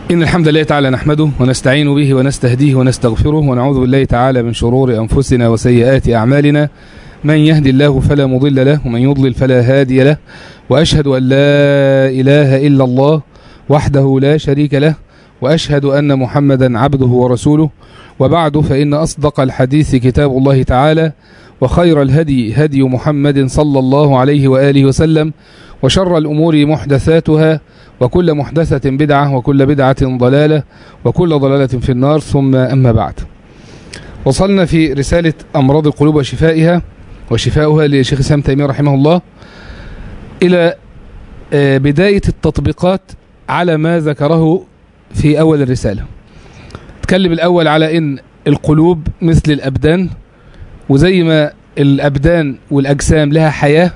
إن الحمد لله تعالى نحمده ونستعين به ونستهديه ونستغفره ونعوذ بالله تعالى من شرور أنفسنا وسيئات أعمالنا من يهدي الله فلا مضل له ومن يضلل فلا هادي له وأشهد أن لا إله إلا الله وحده لا شريك له وأشهد أن محمدا عبده ورسوله وبعد فإن أصدق الحديث كتاب الله تعالى وخير الهدي هدي محمد صلى الله عليه وآله وسلم وشر الأمور محدثاتها وكل محدثة بدعة وكل بدعة ضلالة وكل ضلالة في النار ثم أما بعد وصلنا في رسالة أمراض القلوب وشفائها وشفاؤها لشيخ سام تيمية رحمه الله إلى بداية التطبيقات على ما ذكره في أول الرسالة تكلم الأول على إن القلوب مثل الأبدان وزي ما الأبدان والأجسام لها حياة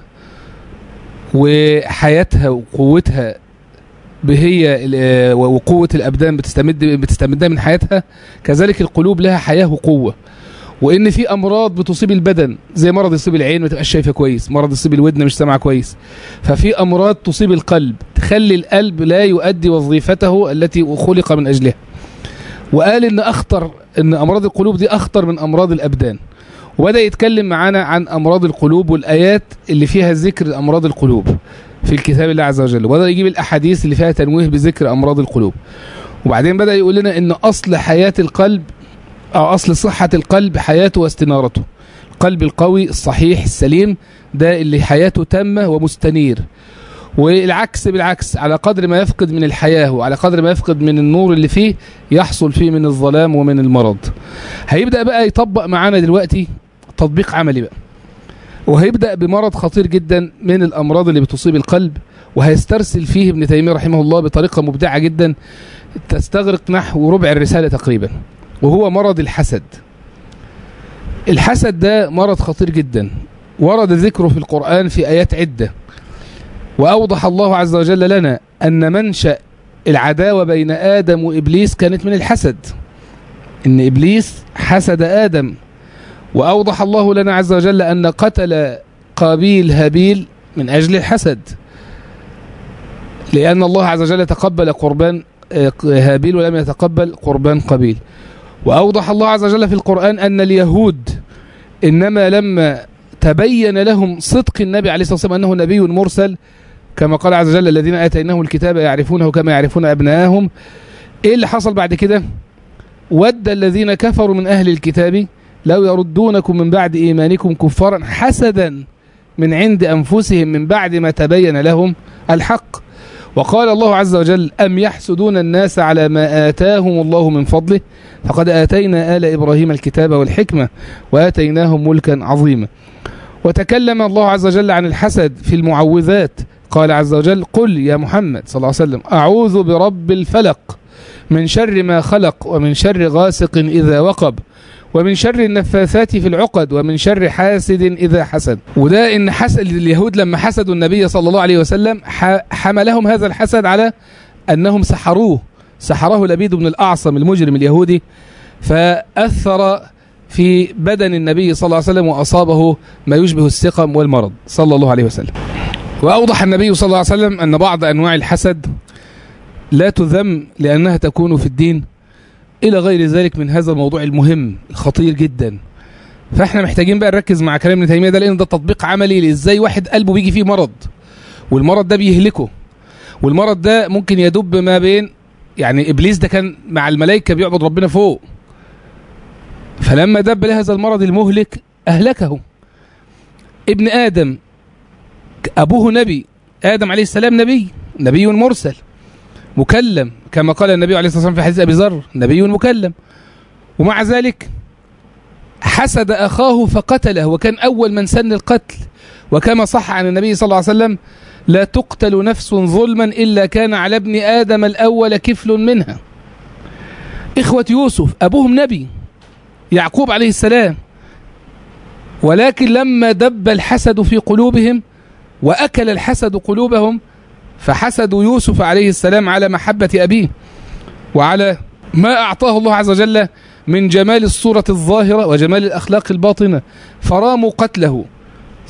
وحياتها وقوتها هي وقوة الأبدان بتستمد بتستمدها من حياتها كذلك القلوب لها حياة وقوة وإن في أمراض بتصيب البدن زي مرض يصيب العين ما تبقاش شايفة كويس مرض يصيب الودن مش سامعة كويس ففي أمراض تصيب القلب تخلي القلب لا يؤدي وظيفته التي خلق من أجلها وقال إن أخطر إن أمراض القلوب دي أخطر من أمراض الأبدان وبدأ يتكلم معانا عن أمراض القلوب والآيات اللي فيها ذكر أمراض القلوب في الكتاب الله عز وجل وبدأ يجيب الأحاديث اللي فيها تنويه بذكر أمراض القلوب وبعدين بدأ يقول لنا إن أصل حياة القلب أو أصل صحة القلب حياته واستنارته القلب القوي الصحيح السليم ده اللي حياته تامة ومستنير والعكس بالعكس على قدر ما يفقد من الحياة وعلى قدر ما يفقد من النور اللي فيه يحصل فيه من الظلام ومن المرض هيبدأ بقى يطبق معانا دلوقتي تطبيق عملي بقى وهيبدأ بمرض خطير جدا من الأمراض اللي بتصيب القلب وهيسترسل فيه ابن تيمية رحمه الله بطريقة مبدعة جدا تستغرق نحو ربع الرسالة تقريبا وهو مرض الحسد الحسد ده مرض خطير جدا ورد ذكره في القرآن في آيات عدة وأوضح الله عز وجل لنا أن منشأ العداوة بين آدم وإبليس كانت من الحسد إن إبليس حسد آدم وأوضح الله لنا عز وجل أن قتل قابيل هابيل من أجل الحسد لأن الله عز وجل تقبل قربان هابيل ولم يتقبل قربان قابيل وأوضح الله عز وجل في القرآن أن اليهود إنما لما تبين لهم صدق النبي عليه الصلاة والسلام أنه نبي مرسل كما قال عز وجل الذين آتيناهم الكتاب يعرفونه كما يعرفون أبناءهم إيه اللي حصل بعد كده ود الذين كفروا من أهل الكتاب لو يردونكم من بعد إيمانكم كفارا حسدا من عند أنفسهم من بعد ما تبين لهم الحق وقال الله عز وجل أم يحسدون الناس على ما آتاهم الله من فضله فقد آتينا آل إبراهيم الكتاب والحكمة وآتيناهم ملكا عظيما وتكلم الله عز وجل عن الحسد في المعوذات قال عز وجل قل يا محمد صلى الله عليه وسلم أعوذ برب الفلق من شر ما خلق ومن شر غاسق إذا وقب ومن شر النفاثات في العقد ومن شر حاسد إذا حسد وده إن حسد اليهود لما حسدوا النبي صلى الله عليه وسلم حملهم هذا الحسد على أنهم سحروه سحره لبيد بن الأعصم المجرم اليهودي فأثر في بدن النبي صلى الله عليه وسلم وأصابه ما يشبه السقم والمرض صلى الله عليه وسلم وأوضح النبي صلى الله عليه وسلم أن بعض أنواع الحسد لا تذم لأنها تكون في الدين إلى غير ذلك من هذا الموضوع المهم الخطير جدا فاحنا محتاجين بقى نركز مع كلام ابن تيميه ده لان ده تطبيق عملي لازاي واحد قلبه بيجي فيه مرض والمرض ده بيهلكه والمرض ده ممكن يدب ما بين يعني ابليس ده كان مع الملائكه بيعبد ربنا فوق فلما دب لهذا المرض المهلك اهلكه ابن ادم ابوه نبي ادم عليه السلام نبي نبي مرسل مكلم كما قال النبي عليه الصلاة والسلام في حديث أبي ذر نبي مكلم ومع ذلك حسد أخاه فقتله وكان أول من سن القتل وكما صح عن النبي صلى الله عليه وسلم لا تقتل نفس ظلما إلا كان على ابن آدم الأول كفل منها إخوة يوسف أبوهم نبي يعقوب عليه السلام ولكن لما دب الحسد في قلوبهم وأكل الحسد قلوبهم فحسدوا يوسف عليه السلام على محبة أبيه وعلى ما أعطاه الله عز وجل من جمال الصورة الظاهرة وجمال الأخلاق الباطنة فراموا قتله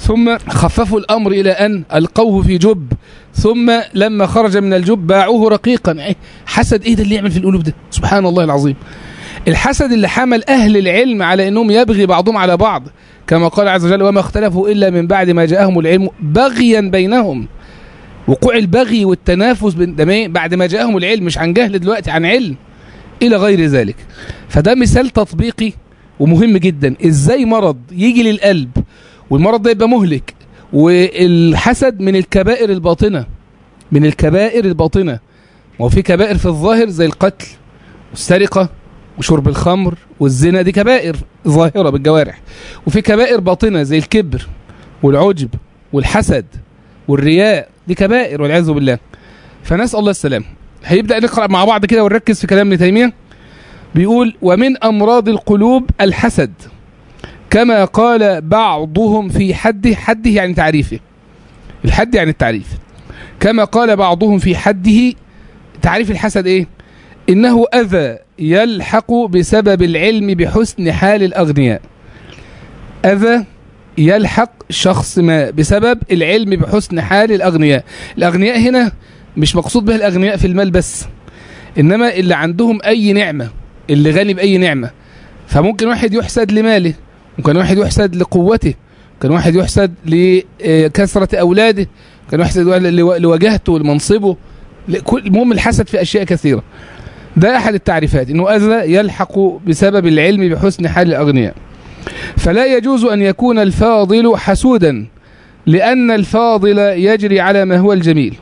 ثم خففوا الأمر إلى أن ألقوه في جب ثم لما خرج من الجب باعوه رقيقا إيه حسد إيه ده اللي يعمل في القلوب ده سبحان الله العظيم الحسد اللي حمل أهل العلم على أنهم يبغي بعضهم على بعض كما قال عز وجل وما اختلفوا إلا من بعد ما جاءهم العلم بغيا بينهم وقوع البغي والتنافس بعد ما جاءهم العلم مش عن جهل دلوقتي عن علم إلى غير ذلك فده مثال تطبيقي ومهم جدا ازاي مرض يجي للقلب والمرض ده يبقى مهلك والحسد من الكبائر الباطنة من الكبائر الباطنة وفي كبائر في الظاهر زي القتل والسرقة وشرب الخمر والزنا دي كبائر ظاهرة بالجوارح وفي كبائر باطنة زي الكبر والعجب والحسد والرياء دي كبائر والعياذ بالله فنسأل الله السلام هيبدأ نقرأ مع بعض كده ونركز في كلام ابن تيمية بيقول ومن أمراض القلوب الحسد كما قال بعضهم في حده حده يعني تعريفه الحد يعني التعريف كما قال بعضهم في حده تعريف الحسد ايه انه اذى يلحق بسبب العلم بحسن حال الاغنياء اذى يلحق شخص ما بسبب العلم بحسن حال الاغنياء الاغنياء هنا مش مقصود به الاغنياء في المال بس انما اللي عندهم اي نعمه اللي غني باي نعمه فممكن واحد يحسد لماله ممكن واحد يحسد لقوته كان واحد يحسد لكثرة أولاده كان يحسد لوجهته لمنصبه المهم الحسد في أشياء كثيرة ده أحد التعريفات إنه أذى يلحق بسبب العلم بحسن حال الأغنياء فلا يجوز أن يكون الفاضل حسودا لأن الفاضل يجري على ما هو الجميل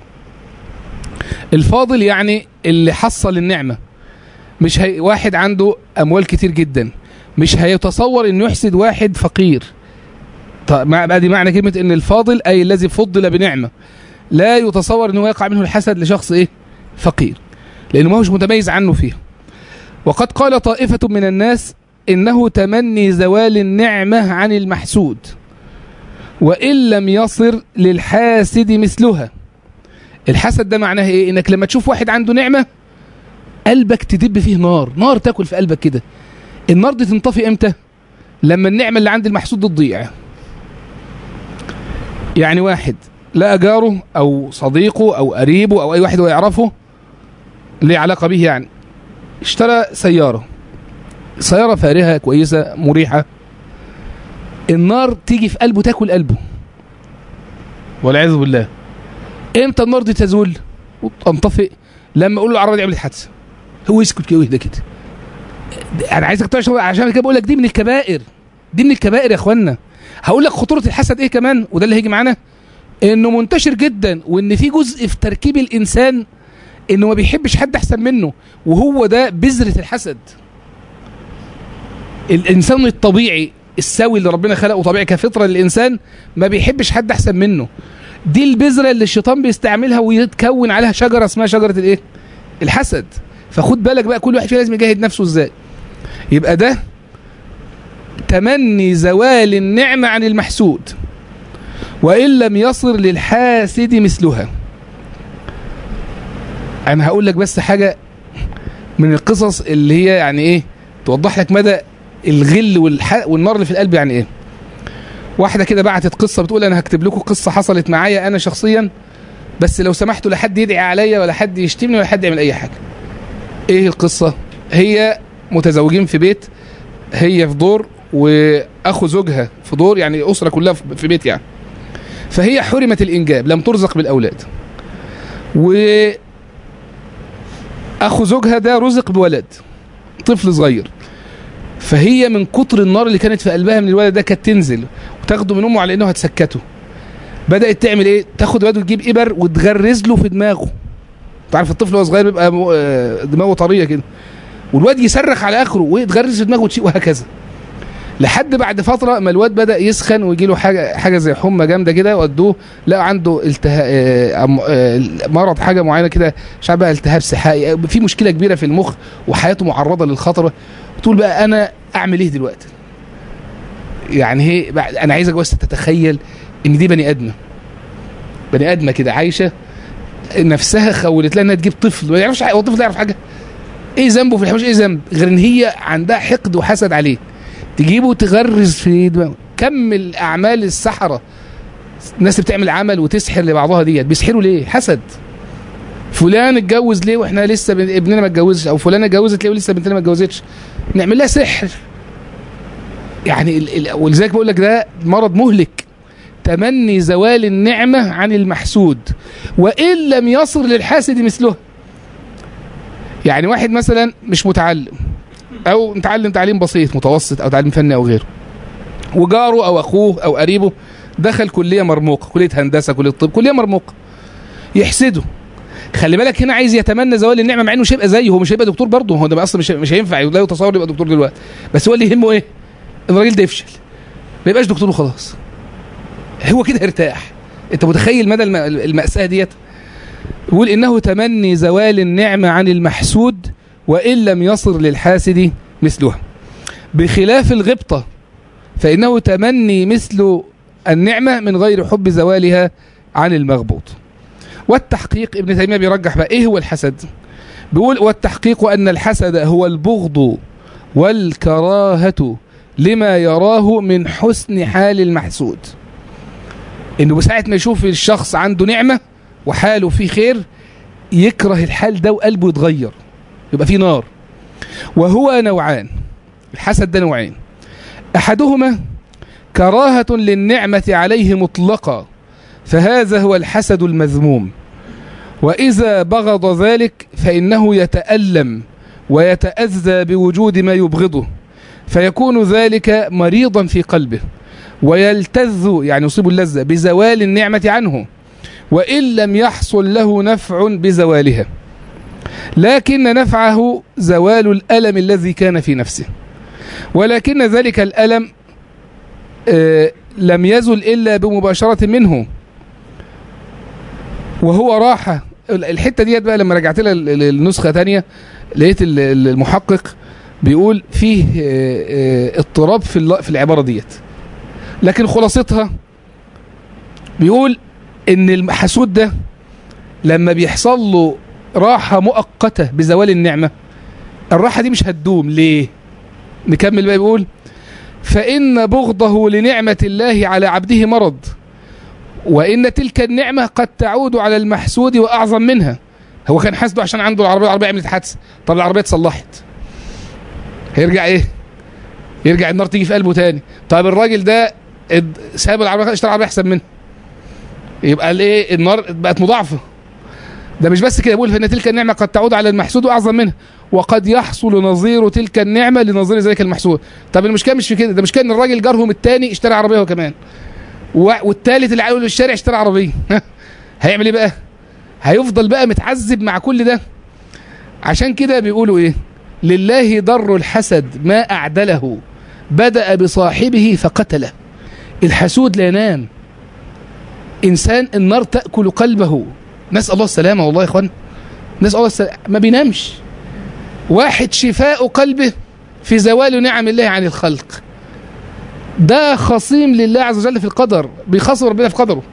الفاضل يعني اللي حصل النعمة مش هي واحد عنده أموال كتير جدا مش هيتصور انه يحسد واحد فقير طيب ادي معنى كلمه ان الفاضل اي الذي فضل بنعمه لا يتصور انه يقع منه الحسد لشخص ايه فقير لانه ما هوش متميز عنه فيها وقد قال طائفه من الناس انه تمني زوال النعمه عن المحسود وان لم يصر للحاسد مثلها الحسد ده معناه ايه انك لما تشوف واحد عنده نعمه قلبك تدب فيه نار نار تاكل في قلبك كده النار دي تنطفي امتى لما النعمه اللي عند المحسود دي تضيع يعني واحد لقى جاره او صديقه او قريبه او اي واحد هو يعرفه ليه علاقه به يعني اشترى سياره سياره فارهه كويسه مريحه النار تيجي في قلبه تاكل قلبه والعياذ بالله امتى النار دي تزول وتنطفئ لما اقول له العربيه دي عملت حادثه هو يسكت كده ويهدى كده انا عايزك تعرف عشان كده بقول لك دي من الكبائر دي من الكبائر يا اخوانا هقول لك خطوره الحسد ايه كمان وده اللي هيجي معانا انه منتشر جدا وان في جزء في تركيب الانسان انه ما بيحبش حد احسن منه وهو ده بذره الحسد الانسان الطبيعي السوي اللي ربنا خلقه طبيعي كفطره للانسان ما بيحبش حد احسن منه دي البذره اللي الشيطان بيستعملها ويتكون عليها شجره اسمها شجره الايه الحسد فخد بالك بقى كل واحد فينا لازم يجاهد نفسه ازاي يبقى ده تمني زوال النعمة عن المحسود وإن لم يصر للحاسد مثلها أنا هقول لك بس حاجة من القصص اللي هي يعني إيه توضح لك مدى الغل والح... والنار اللي في القلب يعني إيه واحدة كده بعتت قصة بتقول أنا هكتب لكم قصة حصلت معايا أنا شخصيا بس لو سمحتوا لا حد يدعي عليا ولا حد يشتمني ولا حد يعمل أي حاجة إيه القصة هي متزوجين في بيت هي في دور واخو زوجها في دور يعني اسره كلها في بيت يعني فهي حرمت الانجاب لم ترزق بالاولاد و اخو زوجها ده رزق بولد طفل صغير فهي من كتر النار اللي كانت في قلبها من الولد ده كانت تنزل وتاخده من امه على انه هتسكته بدات تعمل ايه تاخد ولاده وتجيب ابر وتغرز له في دماغه انت عارف الطفل وهو صغير بيبقى دماغه طريه كده والواد يصرخ على اخره ويتغرز في دماغه وهكذا لحد بعد فتره ما الواد بدا يسخن ويجي له حاجه حاجه زي حمى جامده كده ودوه لقوا عنده التهاب مرض حاجه معينه كده مش عارف بقى التهاب سحائي في مشكله كبيره في المخ وحياته معرضه للخطر تقول بقى انا اعمل ايه دلوقتي يعني هي انا عايزك بس تتخيل ان دي بني ادمه بني ادمه كده عايشه نفسها خولت لها انها تجيب طفل ما يعرفش هو الطفل يعرف حاجه ايه ذنبه في الحوش ايه ذنب غير ان هي عندها حقد وحسد عليه تجيبه وتغرز في دماغه كم الاعمال السحره الناس اللي بتعمل عمل وتسحر لبعضها ديت بيسحروا ليه حسد فلان اتجوز ليه واحنا لسه بن- ابننا ما اتجوزش او فلانه اتجوزت ليه ولسه بنتنا ما اتجوزتش نعمل لها سحر يعني ال- ال- ولذلك بقول لك ده مرض مهلك تمني زوال النعمه عن المحسود وان لم يصر للحاسد مثله يعني واحد مثلا مش متعلم او متعلم تعليم بسيط متوسط او تعليم فني او غيره وجاره او اخوه او قريبه دخل كليه مرموقه كليه هندسه كليه طب كليه مرموقه يحسده خلي بالك هنا عايز يتمنى زوال النعمه مع انه مش هيبقى زيه هو مش هيبقى دكتور برضه هو ده اصلا مش مش هينفع لا يتصور يبقى دكتور دلوقتي بس هو اللي يهمه ايه؟ ان الراجل ده يفشل ما يبقاش دكتور وخلاص هو كده ارتاح انت متخيل مدى الم- المأساة ديت يقول انه تمني زوال النعمة عن المحسود وان لم يصر للحاسد مثلها بخلاف الغبطة فانه تمني مثل النعمة من غير حب زوالها عن المغبوط والتحقيق ابن تيمية بيرجح بقى ايه هو الحسد بيقول والتحقيق ان الحسد هو البغض والكراهة لما يراه من حسن حال المحسود انه بساعة ما يشوف الشخص عنده نعمة وحاله فيه خير يكره الحال ده وقلبه يتغير يبقى فيه نار وهو نوعان الحسد ده نوعين احدهما كراهة للنعمة عليه مطلقا فهذا هو الحسد المذموم وإذا بغض ذلك فإنه يتألم ويتأذى بوجود ما يبغضه فيكون ذلك مريضا في قلبه ويلتذ يعني يصيب اللذة بزوال النعمة عنه وإن لم يحصل له نفع بزوالها لكن نفعه زوال الألم الذي كان في نفسه ولكن ذلك الألم آه لم يزل إلا بمباشرة منه وهو راحة الحتة ديت بقى لما رجعت لها النسخة تانية لقيت المحقق بيقول فيه اضطراب في في العبارة ديت لكن خلاصتها بيقول ان الحسود ده لما بيحصل له راحة مؤقتة بزوال النعمة الراحة دي مش هتدوم ليه نكمل بقى بيقول فإن بغضه لنعمة الله على عبده مرض وإن تلك النعمة قد تعود على المحسود وأعظم منها هو كان حاسده عشان عنده العربية العربية عملت حادثة طب العربية اتصلحت هيرجع ايه يرجع النار تيجي في قلبه تاني طب الراجل ده ساب العربية اشترى عربية أحسن منها يبقى الايه النار بقت مضاعفة ده مش بس كده بيقول فإن تلك النعمة قد تعود على المحسود وأعظم منها وقد يحصل نظير تلك النعمة لنظير ذلك المحسود طب المشكلة مش في كده ده المشكلة ان الراجل جارهم التاني اشترى عربية هو كمان والتالت اللي على الشارع اشترى عربية هيعمل ايه بقى هيفضل بقى متعذب مع كل ده عشان كده بيقولوا ايه لله ضر الحسد ما أعدله بدأ بصاحبه فقتله الحسود لا ينام إنسان النار تأكل قلبه نسأل الله السلامة والله يا إخوان نسأل الله السلامة ما بينامش واحد شفاء قلبه في زوال نعم الله عن الخلق ده خصيم لله عز وجل في القدر بيخاصم ربنا في قدره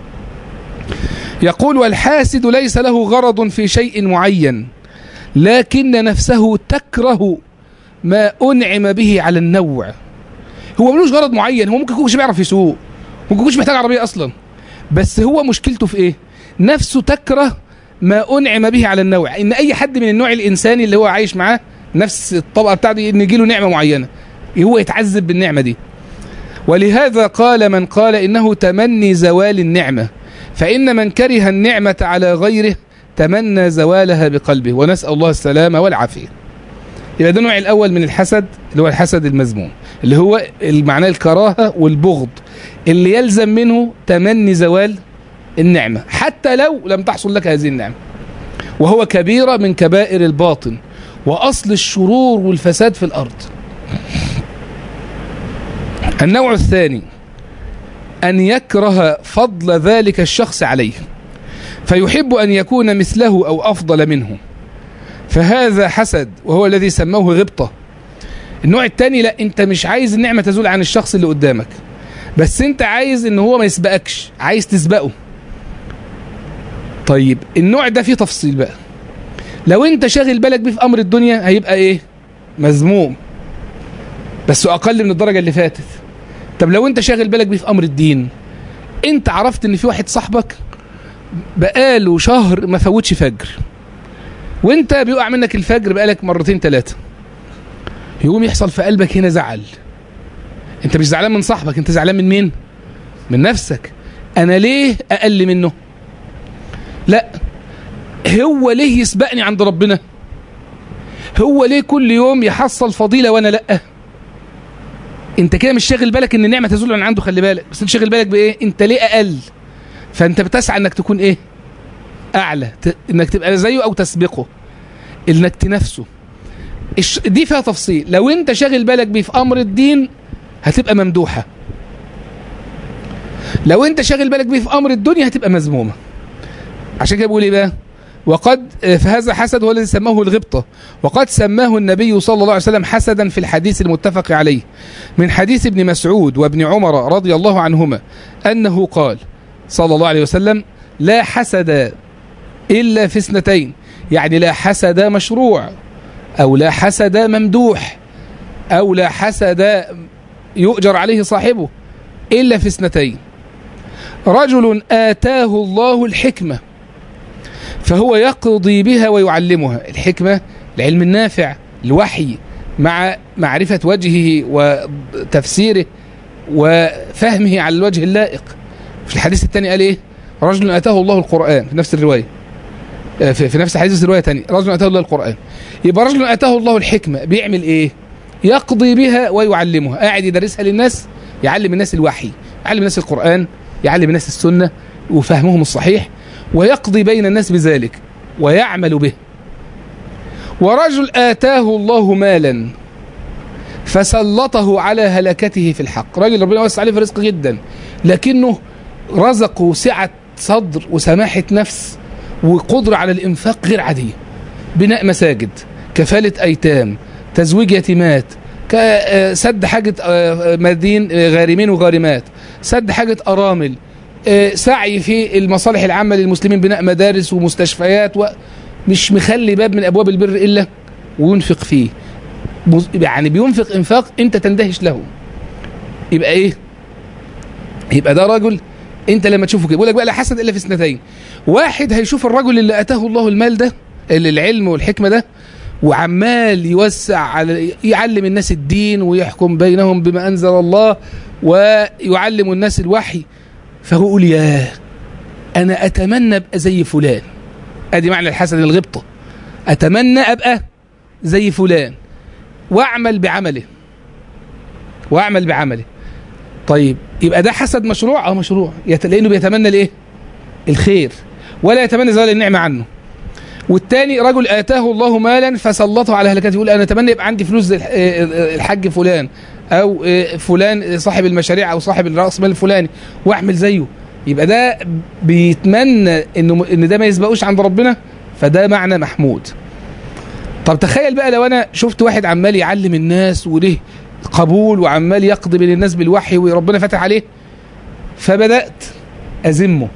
يقول والحاسد ليس له غرض في شيء معين لكن نفسه تكره ما أنعم به على النوع هو ملوش غرض معين هو ممكن يكونش بيعرف يسوق ممكن يكونش محتاج عربية أصلا بس هو مشكلته في إيه نفسه تكره ما أنعم به على النوع إن أي حد من النوع الإنساني اللي هو عايش معاه نفس الطبقة بتاعته إن يجيله نعمة معينة هو يتعذب بالنعمة دي ولهذا قال من قال إنه تمني زوال النعمة فإن من كره النعمة على غيره تمنى زوالها بقلبه ونسأل الله السلامة والعافية يبقى ده النوع الأول من الحسد اللي هو الحسد المذموم اللي هو معناه الكراهة والبغض اللي يلزم منه تمني زوال النعمة حتى لو لم تحصل لك هذه النعمة وهو كبيرة من كبائر الباطن وأصل الشرور والفساد في الأرض النوع الثاني أن يكره فضل ذلك الشخص عليه فيحب أن يكون مثله أو أفضل منه فهذا حسد وهو الذي سموه غبطة النوع الثاني لا انت مش عايز النعمة تزول عن الشخص اللي قدامك بس انت عايز ان هو ما يسبقكش عايز تسبقه طيب النوع ده فيه تفصيل بقى لو انت شاغل بالك بيه في امر الدنيا هيبقى ايه مذموم بس اقل من الدرجة اللي فاتت طب لو انت شاغل بالك بيه في امر الدين انت عرفت ان في واحد صاحبك بقاله شهر ما فوتش فجر وانت بيقع منك الفجر بقالك مرتين ثلاثه يقوم يحصل في قلبك هنا زعل انت مش زعلان من صاحبك انت زعلان من مين من نفسك انا ليه اقل منه لا هو ليه يسبقني عند ربنا هو ليه كل يوم يحصل فضيله وانا لا انت كده مش شاغل بالك ان النعمه تزول عن عنده خلي بالك بس انت شاغل بالك بايه انت ليه اقل فانت بتسعى انك تكون ايه اعلى ت... انك تبقى زيه او تسبقه انك تنافسه الش... دي فيها تفصيل لو انت شاغل بالك بيه في امر الدين هتبقى ممدوحه لو انت شاغل بالك بيه في امر الدنيا هتبقى مذمومه عشان كده بقول ايه بقى وقد فهذا حسد هو الذي سماه الغبطة وقد سماه النبي صلى الله عليه وسلم حسدا في الحديث المتفق عليه من حديث ابن مسعود وابن عمر رضي الله عنهما أنه قال صلى الله عليه وسلم لا حسد إلا في اثنتين يعني لا حسد مشروع أو لا حسد ممدوح أو لا حسد يؤجر عليه صاحبه إلا في اثنتين رجل آتاه الله الحكمة فهو يقضي بها ويعلمها الحكمة العلم النافع الوحي مع معرفة وجهه وتفسيره وفهمه على الوجه اللائق في الحديث الثاني قال ايه رجل اتاه الله القرآن في نفس الرواية في, في نفس الحديث الرواية الثانية رجل اتاه الله القرآن يبقى رجل اتاه الله الحكمة بيعمل ايه يقضي بها ويعلمها قاعد يدرسها للناس يعلم الناس الوحي يعلم الناس القرآن يعلم الناس السنة وفهمهم الصحيح ويقضي بين الناس بذلك ويعمل به ورجل آتاه الله مالا فسلطه على هلكته في الحق راجل ربنا وسع عليه في رزق جدا لكنه رزقه سعة صدر وسماحة نفس وقدرة على الإنفاق غير عادية بناء مساجد كفالة أيتام تزويج يتيمات سد حاجة مدين غارمين وغارمات سد حاجة أرامل سعي في المصالح العامة للمسلمين بناء مدارس ومستشفيات ومش مخلي باب من أبواب البر إلا وينفق فيه يعني بينفق إنفاق أنت تندهش له يبقى إيه يبقى ده رجل أنت لما تشوفه كده بيقول لك بقى لا حسد إلا في اثنتين واحد هيشوف الرجل اللي أتاه الله المال ده اللي العلم والحكمة ده وعمال يوسع على يعلم الناس الدين ويحكم بينهم بما أنزل الله ويعلم الناس الوحي فهو يقول ياه أنا أتمنى أبقى زي فلان أدي معنى الحسد الغبطة أتمنى أبقى زي فلان وأعمل بعمله وأعمل بعمله طيب يبقى ده حسد مشروع أو مشروع لأنه بيتمنى الإيه الخير ولا يتمنى زوال النعمة عنه والتاني رجل آتاه الله مالا فسلطه على هلكته يقول أنا أتمنى يبقى عندي فلوس زي الحاج فلان أو فلان صاحب المشاريع أو صاحب الرأس مال الفلاني وأعمل زيه يبقى ده بيتمنى إنه إن ده ما يسبقوش عند ربنا فده معنى محمود طب تخيل بقى لو أنا شفت واحد عمال يعلم الناس وليه قبول وعمال يقضي بين الناس بالوحي وربنا فتح عليه فبدأت أذمه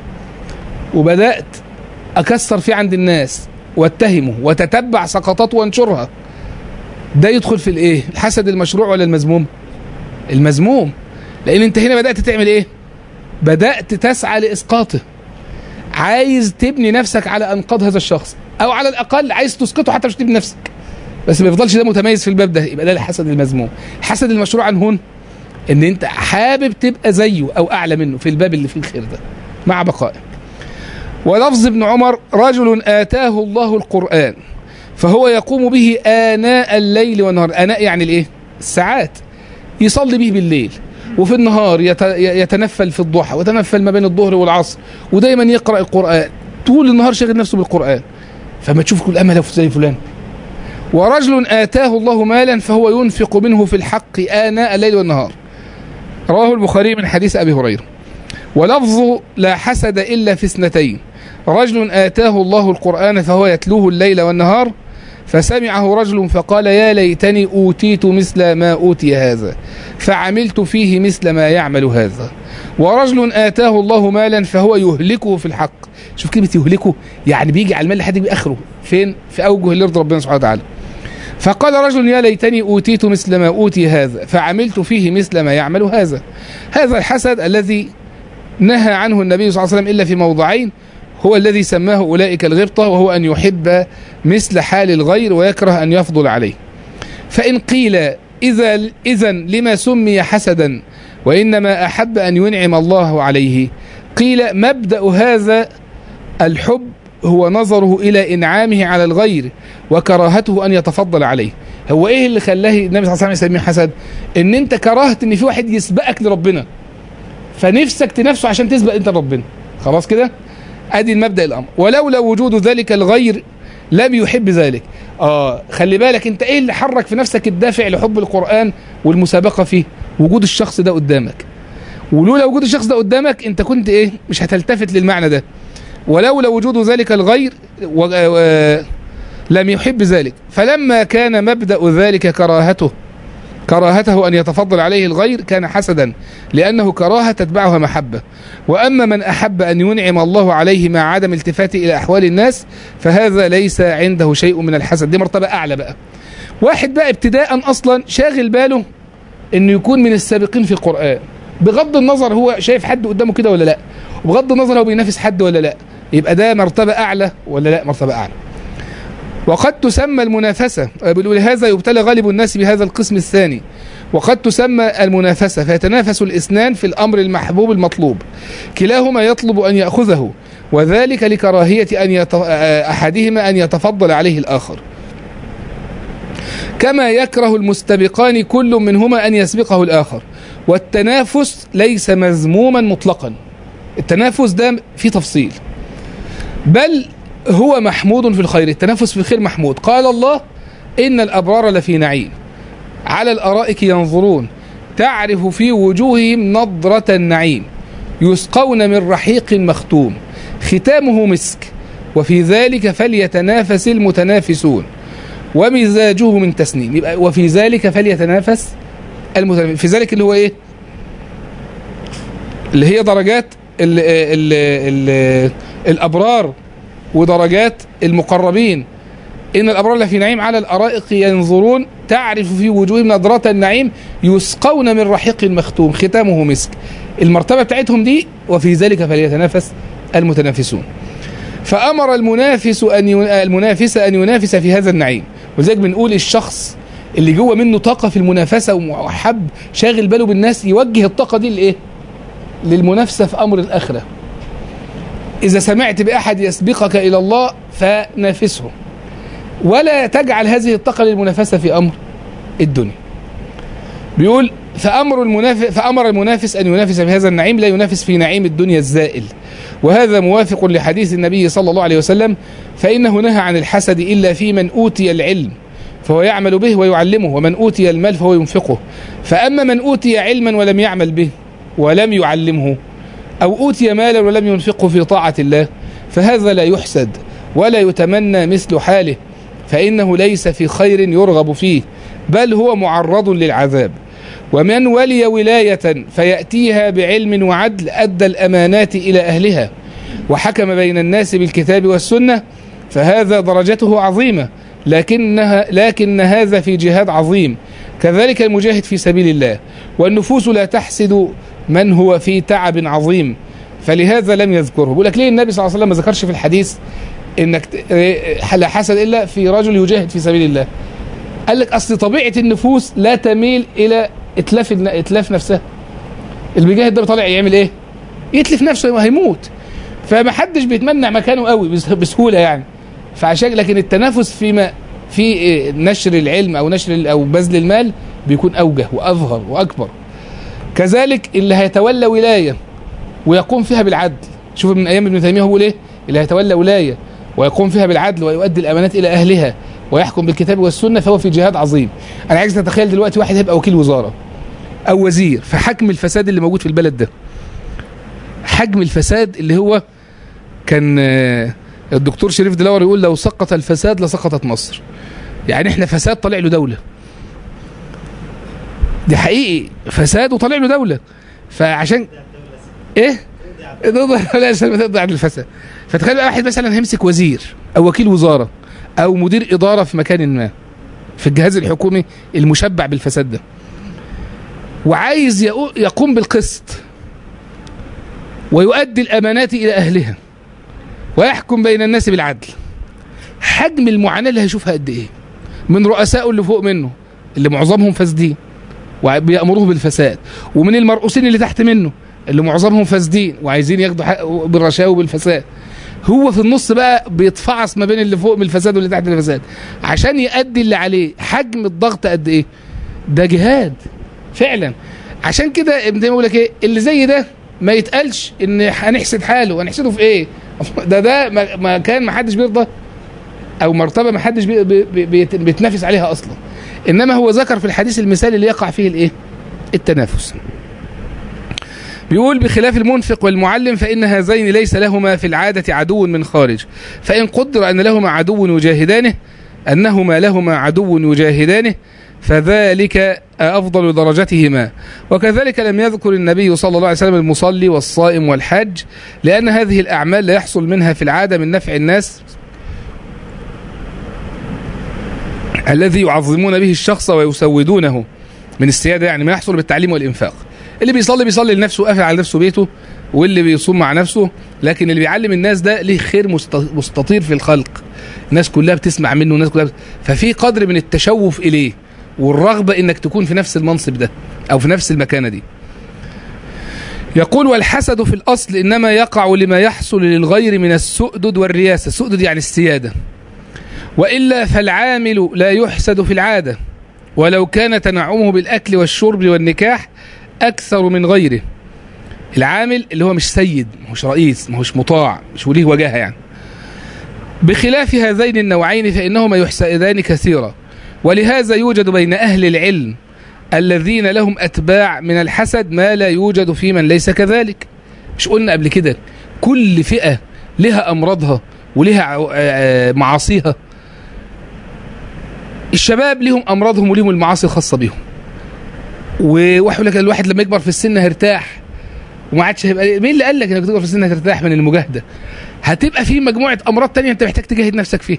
وبدأت أكسر فيه عند الناس واتهمه وتتبع سقطاته وانشرها ده يدخل في الايه الحسد المشروع ولا المذموم المذموم لان انت هنا بدأت تعمل ايه بدأت تسعى لإسقاطه عايز تبني نفسك على أنقاض هذا الشخص أو على الأقل عايز تسقطه حتى مش تبني نفسك بس ما يفضلش ده متميز في الباب ده يبقى ده الحسد المذموم الحسد المشروع عن هون ان انت حابب تبقى زيه او اعلى منه في الباب اللي فيه الخير ده مع بقائه ولفظ ابن عمر رجل آتاه الله القرآن فهو يقوم به آناء الليل والنهار آناء يعني الايه الساعات يصلي به بالليل وفي النهار يتنفل في الضحى ويتنفل ما بين الظهر والعصر ودايما يقرأ القرآن طول النهار شاغل نفسه بالقرآن فما تشوف كل أمل زي فلان ورجل آتاه الله مالا فهو ينفق منه في الحق آناء الليل والنهار رواه البخاري من حديث أبي هريرة ولفظ لا حسد إلا في اثنتين رجل آتاه الله القرآن فهو يتلوه الليل والنهار فسمعه رجل فقال يا ليتني أوتيت مثل ما أوتي هذا فعملت فيه مثل ما يعمل هذا ورجل آتاه الله مالا فهو يهلكه في الحق شوف كلمة يهلكه يعني بيجي على المال لحد بآخره فين في أوجه اللي يرضي ربنا سبحانه وتعالى فقال رجل يا ليتني أوتيت مثل ما أوتي هذا فعملت فيه مثل ما يعمل هذا هذا الحسد الذي نهى عنه النبي صلى الله عليه وسلم إلا في موضعين هو الذي سماه أولئك الغبطة وهو أن يحب مثل حال الغير ويكره أن يفضل عليه فإن قيل إذا إذا لما سمي حسدا وإنما أحب أن ينعم الله عليه قيل مبدأ هذا الحب هو نظره إلى إنعامه على الغير وكراهته أن يتفضل عليه هو إيه اللي خلاه النبي صلى الله عليه وسلم يسميه حسد إن أنت كرهت إن في واحد يسبقك لربنا فنفسك تنافسه عشان تسبق أنت لربنا خلاص كده ادي المبدا الامر ولولا وجود ذلك الغير لم يحب ذلك اه خلي بالك انت ايه اللي حرك في نفسك الدافع لحب القران والمسابقه فيه وجود الشخص ده قدامك ولولا وجود الشخص ده قدامك انت كنت ايه مش هتلتفت للمعنى ده ولولا وجود ذلك الغير و... و... لم يحب ذلك فلما كان مبدا ذلك كراهته كراهته أن يتفضل عليه الغير كان حسدا لأنه كراهة تتبعها محبة وأما من أحب أن ينعم الله عليه مع عدم التفاته إلى أحوال الناس فهذا ليس عنده شيء من الحسد دي مرتبة أعلى بقى واحد بقى ابتداء أصلا شاغل باله أنه يكون من السابقين في القرآن بغض النظر هو شايف حد قدامه كده ولا لا وبغض النظر هو بينافس حد ولا لا يبقى ده مرتبة أعلى ولا لا مرتبة أعلى وقد تسمى المنافسة ولهذا يبتلى غالب الناس بهذا القسم الثاني وقد تسمى المنافسة فيتنافس الاثنان في الأمر المحبوب المطلوب كلاهما يطلب أن يأخذه وذلك لكراهية أن يت... أحدهما أن يتفضل عليه الآخر كما يكره المستبقان كل منهما أن يسبقه الآخر والتنافس ليس مذموما مطلقا التنافس ده في تفصيل بل هو محمود في الخير التنافس في الخير محمود قال الله إن الأبرار لفي نعيم على الأرائك ينظرون تعرف في وجوههم نضرة النعيم يسقون من رحيق مختوم ختامه مسك وفي ذلك فليتنافس المتنافسون ومزاجه من تسنيم يبقى وفي ذلك فليتنافس المتنافس في ذلك اللي هو ايه اللي هي درجات ال ال ال الابرار ودرجات المقربين إن الأبرار لفي نعيم على الأرائق ينظرون تعرف في وجوههم نظرة النعيم يسقون من رحيق مختوم ختامه مسك المرتبة بتاعتهم دي وفي ذلك فليتنافس المتنافسون فأمر المنافس أن المنافس أن ينافس في هذا النعيم ولذلك بنقول الشخص اللي جوه منه طاقة في المنافسة وحب شاغل باله بالناس يوجه الطاقة دي لإيه؟ للمنافسة في أمر الآخرة إذا سمعت بأحد يسبقك إلى الله فنافسه ولا تجعل هذه الطاقة للمنافسة في أمر الدنيا بيقول فأمر المنافس فأمر المنافس أن ينافس في هذا النعيم لا ينافس في نعيم الدنيا الزائل وهذا موافق لحديث النبي صلى الله عليه وسلم فإنه نهى عن الحسد إلا في من أوتي العلم فهو يعمل به ويعلمه ومن أوتي المال فهو ينفقه فأما من أوتي علما ولم يعمل به ولم يعلمه أو أوتي مالا ولم ينفقه في طاعة الله فهذا لا يحسد ولا يتمنى مثل حاله فإنه ليس في خير يرغب فيه بل هو معرض للعذاب ومن ولي ولاية فيأتيها بعلم وعدل أدى الأمانات إلى أهلها وحكم بين الناس بالكتاب والسنة فهذا درجته عظيمة لكنها لكن هذا في جهاد عظيم كذلك المجاهد في سبيل الله والنفوس لا تحسد من هو في تعب عظيم فلهذا لم يذكره بيقول لك ليه النبي صلى الله عليه وسلم ما ذكرش في الحديث انك لا حسد الا في رجل يجاهد في سبيل الله قال لك اصل طبيعه النفوس لا تميل الى اتلاف اتلاف نفسها اللي بيجاهد ده طالع يعمل ايه يتلف نفسه هيموت فما حدش بيتمنع مكانه قوي بسهوله يعني فعشان لكن التنافس فيما في نشر العلم او نشر او بذل المال بيكون اوجه واظهر واكبر كذلك اللي هيتولى ولايه ويقوم فيها بالعدل شوف من ايام ابن تيميه هو ايه اللي هيتولى ولايه ويقوم فيها بالعدل ويؤدي الامانات الى اهلها ويحكم بالكتاب والسنه فهو في جهاد عظيم انا عايز تتخيل دلوقتي واحد هيبقى وكيل وزاره او وزير في حجم الفساد اللي موجود في البلد ده حجم الفساد اللي هو كان الدكتور شريف دلاور يقول لو سقط الفساد لسقطت مصر يعني احنا فساد طالع له دوله دي حقيقي فساد وطالع له دوله فعشان ايه لا تقضي عن الفساد فتخيل بقى واحد مثلا هيمسك وزير او وكيل وزاره او مدير اداره في مكان ما في الجهاز الحكومي المشبع بالفساد ده وعايز يقو- يقوم بالقسط ويؤدي الامانات الى اهلها ويحكم بين الناس بالعدل حجم المعاناه اللي هيشوفها قد ايه من رؤسائه اللي فوق منه اللي معظمهم فاسدين وبيأمروه بالفساد ومن المرؤوسين اللي تحت منه اللي معظمهم فاسدين وعايزين ياخدوا حق بالرشاوى وبالفساد هو في النص بقى بيتفعص ما بين اللي فوق من الفساد واللي تحت من الفساد عشان يأدي اللي عليه حجم الضغط قد ايه ده جهاد فعلا عشان كده ابن تيميه بيقول لك ايه اللي زي ده ما يتقالش ان هنحسد حاله هنحسده في ايه ده ده ما- ما كان ما حدش بيرضى او مرتبه ما حدش بي بي بي بيتنافس عليها اصلا انما هو ذكر في الحديث المثالي اللي يقع فيه الايه التنافس بيقول بخلاف المنفق والمعلم فإن هذين ليس لهما في العادة عدو من خارج فإن قدر أن لهما عدو يجاهدانه أنهما لهما عدو يجاهدانه فذلك أفضل درجتهما وكذلك لم يذكر النبي صلى الله عليه وسلم المصلي والصائم والحاج لأن هذه الأعمال لا يحصل منها في العادة من نفع الناس الذي يعظمون به الشخص ويسودونه من السيادة يعني ما يحصل بالتعليم والإنفاق اللي بيصلي بيصلي لنفسه قافل على نفسه بيته واللي بيصوم مع نفسه لكن اللي بيعلم الناس ده ليه خير مست- مستطير في الخلق الناس كلها بتسمع منه الناس كلها بت... ففي قدر من التشوف إليه والرغبة إنك تكون في نفس المنصب ده أو في نفس المكانة دي يقول والحسد في الأصل إنما يقع لما يحصل للغير من السؤدد والرياسة السؤدد يعني السيادة وإلا فالعامل لا يحسد في العادة ولو كان تنعمه بالأكل والشرب والنكاح أكثر من غيره العامل اللي هو مش سيد مش رئيس مش مطاع مش وليه وجاهة يعني بخلاف هذين النوعين فإنهما يحسدان كثيرا ولهذا يوجد بين أهل العلم الذين لهم أتباع من الحسد ما لا يوجد في من ليس كذلك مش قلنا قبل كده كل فئة لها أمراضها ولها ع- آه، معاصيها الشباب لهم أمراضهم ولهم المعاصي الخاصة بهم وواحد يقول لك الواحد لما يكبر في السن هيرتاح وما عادش هيبقى مين اللي قال لك انك تكبر في السن هترتاح من المجاهده هتبقى في مجموعه امراض تانية انت محتاج تجاهد نفسك فيها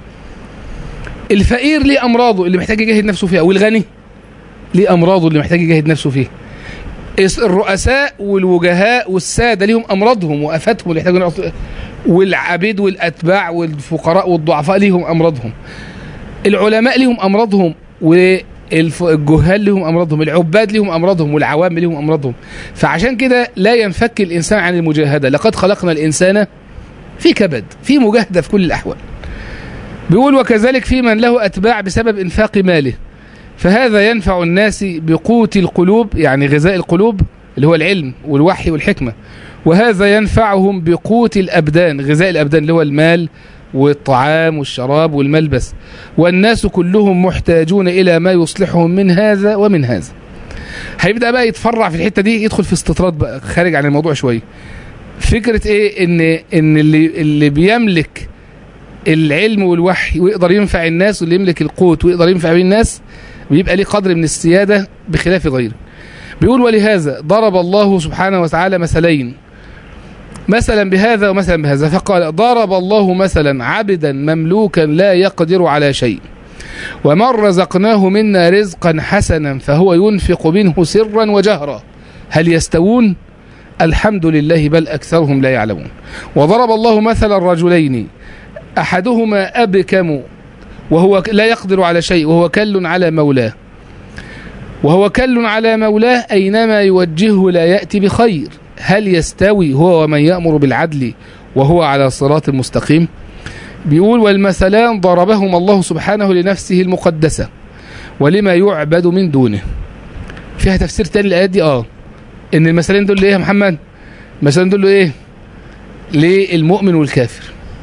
الفقير ليه امراضه اللي محتاج يجاهد نفسه فيها والغني ليه امراضه اللي محتاج يجاهد نفسه فيها الس- الرؤساء والوجهاء والساده ليهم امراضهم وافاتهم اللي يحتاجون يعطوا- والعبيد والاتباع والفقراء والضعفاء ليهم امراضهم العلماء ليهم امراضهم والجهال ليهم امراضهم العباد ليهم امراضهم والعوام ليهم امراضهم فعشان كده لا ينفك الانسان عن المجاهده لقد خلقنا الانسان في كبد في مجاهده في كل الاحوال بيقول وكذلك في من له اتباع بسبب انفاق ماله فهذا ينفع الناس بقوت القلوب يعني غذاء القلوب اللي هو العلم والوحي والحكمه وهذا ينفعهم بقوت الابدان غذاء الابدان اللي هو المال والطعام والشراب والملبس والناس كلهم محتاجون الى ما يصلحهم من هذا ومن هذا هيبدا بقى يتفرع في الحته دي يدخل في استطراد بقى خارج عن الموضوع شويه فكره ايه ان ان اللي اللي بيملك العلم والوحي ويقدر ينفع الناس واللي يملك القوت ويقدر ينفع بيه الناس بيبقى ليه قدر من السياده بخلاف غيره بيقول ولهذا ضرب الله سبحانه وتعالى مثلين مثلا بهذا ومثلا بهذا فقال ضرب الله مثلا عبدا مملوكا لا يقدر على شيء ومن رزقناه منا رزقا حسنا فهو ينفق منه سرا وجهرا هل يستوون الحمد لله بل أكثرهم لا يعلمون وضرب الله مثلا رجلين أحدهما أبكم وهو لا يقدر على شيء وهو كل على مولاه وهو كل على مولاه أينما يوجهه لا يأتي بخير هل يستوي هو ومن يأمر بالعدل وهو على صراط مستقيم بيقول والمثلان ضربهما الله سبحانه لنفسه المقدسة ولما يعبد من دونه فيها تفسير تاني الآيات دي اه ان المثلين دول ايه يا محمد المثلين دول ايه للمؤمن والكافر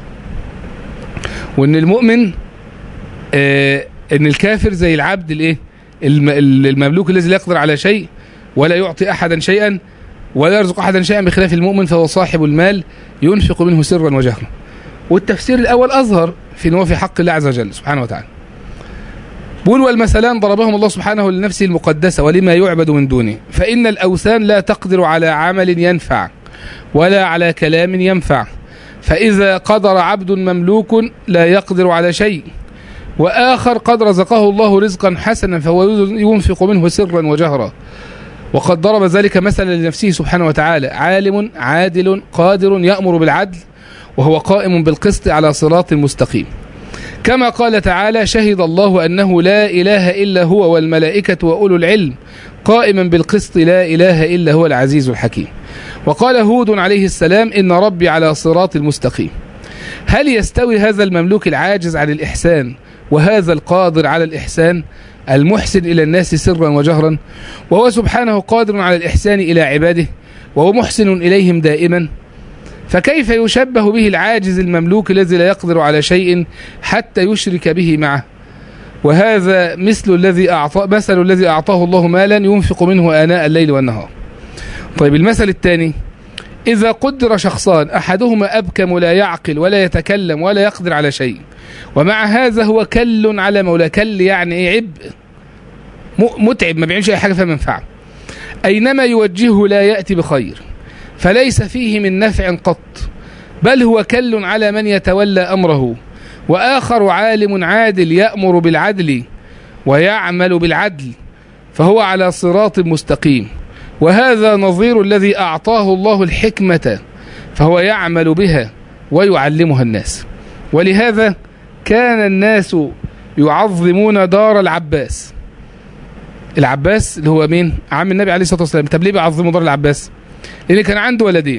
وان المؤمن آه ان الكافر زي العبد الايه الم- المملوك الذي لا يقدر على شيء ولا يعطي احدا شيئا ولا يرزق احدا شيئا بخلاف المؤمن فهو صاحب المال ينفق منه سرا وجهرا والتفسير الاول اظهر في ان هو في حق الله عز وجل سبحانه وتعالى بيقول والمثلان ضربهم الله سبحانه لنفسه المقدسة ولما يعبد من دونه فإن الأوثان لا تقدر على عمل ينفع ولا على كلام ينفع فإذا قدر عبد مملوك لا يقدر على شيء وآخر قد رزقه الله رزقا حسنا فهو ينفق منه سرا وجهرا وقد ضرب ذلك مثلا لنفسه سبحانه وتعالى عالم عادل قادر يأمر بالعدل وهو قائم بالقسط على صراط مستقيم كما قال تعالى شهد الله أنه لا إله إلا هو والملائكة وأولو العلم قائما بالقسط لا إله إلا هو العزيز الحكيم وقال هود عليه السلام إن ربي على صراط المستقيم هل يستوي هذا المملوك العاجز عن الإحسان وهذا القادر على الإحسان المحسن إلى الناس سرا وجهرا وهو سبحانه قادر على الإحسان إلى عباده وهو محسن إليهم دائما فكيف يشبه به العاجز المملوك الذي لا يقدر على شيء حتى يشرك به معه وهذا مثل الذي أعطى مثل الذي أعطاه الله مالا ينفق منه آناء الليل والنهار طيب المثل الثاني إذا قدر شخصان أحدهما أبكم لا يعقل ولا يتكلم ولا يقدر على شيء ومع هذا هو كل على مولاه كل يعني إيه عبء متعب ما بيعملش أي حاجة فيها منفعة أينما يوجهه لا يأتي بخير فليس فيه من نفع قط بل هو كل على من يتولى أمره وآخر عالم عادل يأمر بالعدل ويعمل بالعدل فهو على صراط مستقيم وهذا نظير الذي أعطاه الله الحكمة فهو يعمل بها ويعلمها الناس ولهذا كان الناس يعظمون دار العباس العباس اللي هو مين عم النبي عليه الصلاة والسلام طب ليه بيعظموا دار العباس لأن كان عنده ولدين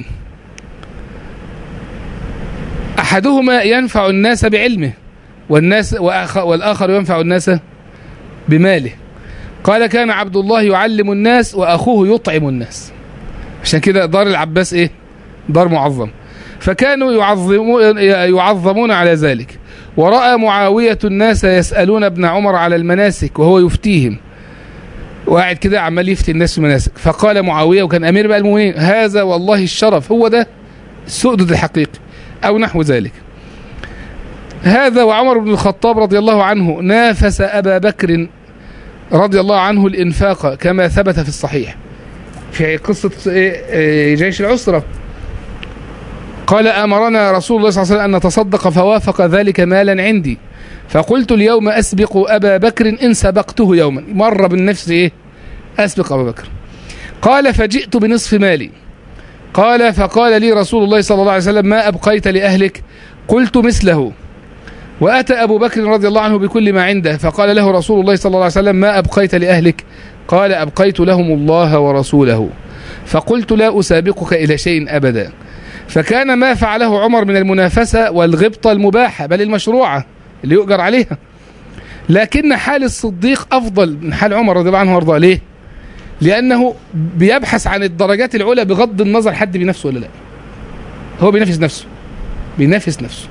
أحدهما ينفع الناس بعلمه والناس والآخر ينفع الناس بماله قال كان عبد الله يعلم الناس وأخوه يطعم الناس عشان كده دار العباس إيه دار معظم فكانوا يعظمون, يعظمون على ذلك ورأى معاوية الناس يسألون ابن عمر على المناسك وهو يفتيهم وقاعد كده عمال يفتي الناس في المناسك فقال معاوية وكان أمير بقى المؤمنين هذا والله الشرف هو ده السؤدد الحقيقي أو نحو ذلك هذا وعمر بن الخطاب رضي الله عنه نافس أبا بكر رضي الله عنه الإنفاق كما ثبت في الصحيح في قصة جيش العسرة قال أمرنا رسول الله صلى الله عليه وسلم أن نتصدق فوافق ذلك مالا عندي فقلت اليوم أسبق أبا بكر إن سبقته يوما مر بالنفس إيه أسبق أبا بكر قال فجئت بنصف مالي قال فقال لي رسول الله صلى الله عليه وسلم ما أبقيت لأهلك قلت مثله وأتى أبو بكر رضي الله عنه بكل ما عنده فقال له رسول الله صلى الله عليه وسلم ما أبقيت لأهلك قال أبقيت لهم الله ورسوله فقلت لا أسابقك إلى شيء أبدا فكان ما فعله عمر من المنافسة والغبطة المباحة بل المشروعة اللي يؤجر عليها لكن حال الصديق أفضل من حال عمر رضي الله عنه وارضاه ليه لأنه بيبحث عن الدرجات العلى بغض النظر حد بنفسه ولا لا هو بينافس نفسه بينافس نفسه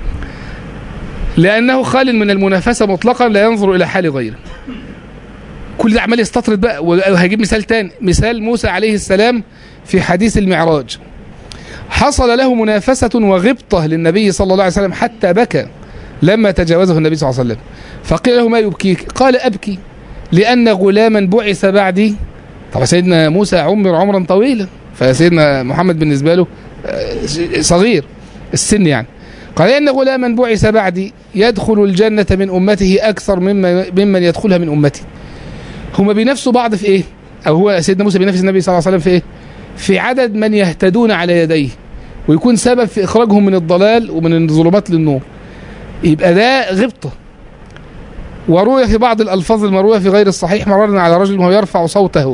لأنه خال من المنافسة مطلقا لا ينظر إلى حال غيره كل ده عمال يستطرد بقى وهجيب مثال تاني مثال موسى عليه السلام في حديث المعراج حصل له منافسة وغبطة للنبي صلى الله عليه وسلم حتى بكى لما تجاوزه النبي صلى الله عليه وسلم فقيل له ما يبكيك قال أبكي لأن غلاما بعث بعدي طبعا سيدنا موسى عمر عمرا طويلا فسيدنا محمد بالنسبة له صغير السن يعني قال إن غلاما بعث بعدي يدخل الجنة من أمته أكثر مما ممن يدخلها من أمتي هما بينافسوا بعض في إيه أو هو سيدنا موسى بينافس النبي صلى الله عليه وسلم في إيه في عدد من يهتدون على يديه ويكون سبب في إخراجهم من الضلال ومن الظلمات للنور يبقى ده غبطة وروي في بعض الألفاظ المروية في غير الصحيح مررنا على رجل وهو يرفع صوته